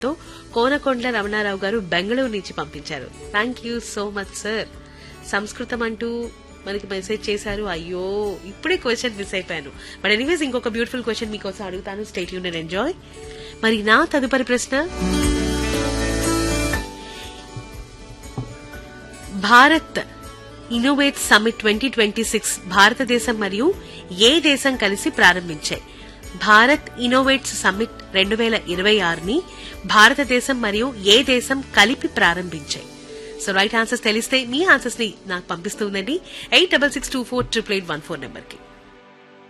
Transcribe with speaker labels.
Speaker 1: తో కోనకొండల రమణారావు గారు బెంగళూరు నుంచి పంపించారు thank you so much sir సంస్కృతం అంటూ మనకి మెసేజ్ చేశారు అయ్యో ఇప్పుడే క్వశ్చన్ మిస్ అయిపోయాను బట్ ఎనీవేస్ ఇంకొక బ్యూటిఫుల్ క్వశ్చన్ మీకోసం అడుగుతాను స్టేట్ యూనియన్ ఎంజాయ్ మరి నా తదుపరి ప్రశ్న Bharat innovate summit twenty twenty six భారతదేశం మరియు ఏ దేశం కలిసి ప్రారంభించాయి భారత్ ఇన్నోవేట్స్ సమ్మిట్ రెండు వేల ఇరవై ఆరుని భారతదేశం మరియు ఏ దేశం కలిపి ప్రారంభించాయి సో రైట్ ఆన్సర్స్ తెలిస్తే మీ ఆన్సర్స్ ని నాకు పంపిస్తూ ఉండండి eight double six two four triple eight one four number కి